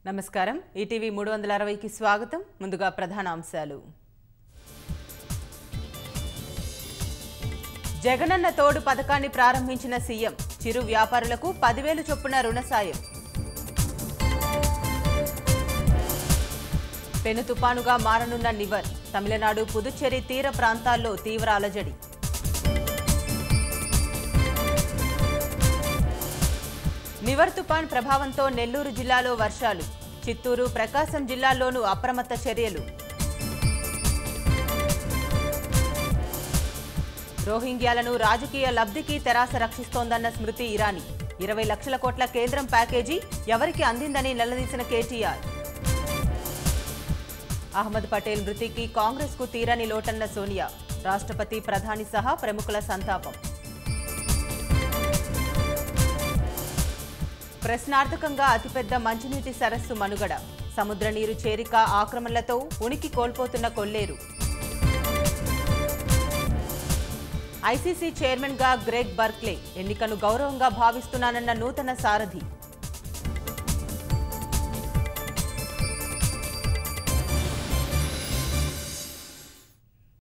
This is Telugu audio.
నమస్కారం ఈటీవీ మూడు వందల అరవైకి స్వాగతం ముందుగా ప్రధాన అంశాలు జగనన్న తోడు పథకాన్ని ప్రారంభించిన సీఎం చిరు వ్యాపారులకు పదివేలు చొప్పున రుణ సాయం పెను తుపానుగా మారనున్న నివర్ తమిళనాడు పుదుచ్చేరి తీర ప్రాంతాల్లో తీవ్ర అలజడి నివర్ తుపాన్ ప్రభావంతో నెల్లూరు జిల్లాలో వర్షాలు చిత్తూరు ప్రకాశం జిల్లాల్లోనూ అప్రమత్త చర్యలు రోహింగ్యాలను రాజకీయ లబ్ధికి తెరాస రక్షిస్తోందన్న స్మృతి ఇరానీ ఇరవై లక్షల కోట్ల కేంద్రం ప్యాకేజీ ఎవరికి అందిందని నిలదీసిన కేటీఆర్ అహ్మద్ పటేల్ మృతికి కాంగ్రెస్ కు తీరని లోటన్న సోనియా రాష్ట్రపతి ప్రధాని సహా ప్రముఖుల సంతాపం ప్రశ్నార్థకంగా అతిపెద్ద మంచినీటి సరస్సు మనుగడ సముద్ర నీరు చేరిక ఆక్రమణలతో ఉనికి కోల్పోతున్న కొల్లేరు ఐసీసీ చైర్మన్ గా గ్రెగ్ బర్క్లే ఎన్నికను గౌరవంగా భావిస్తున్నానన్న నూతన సారథి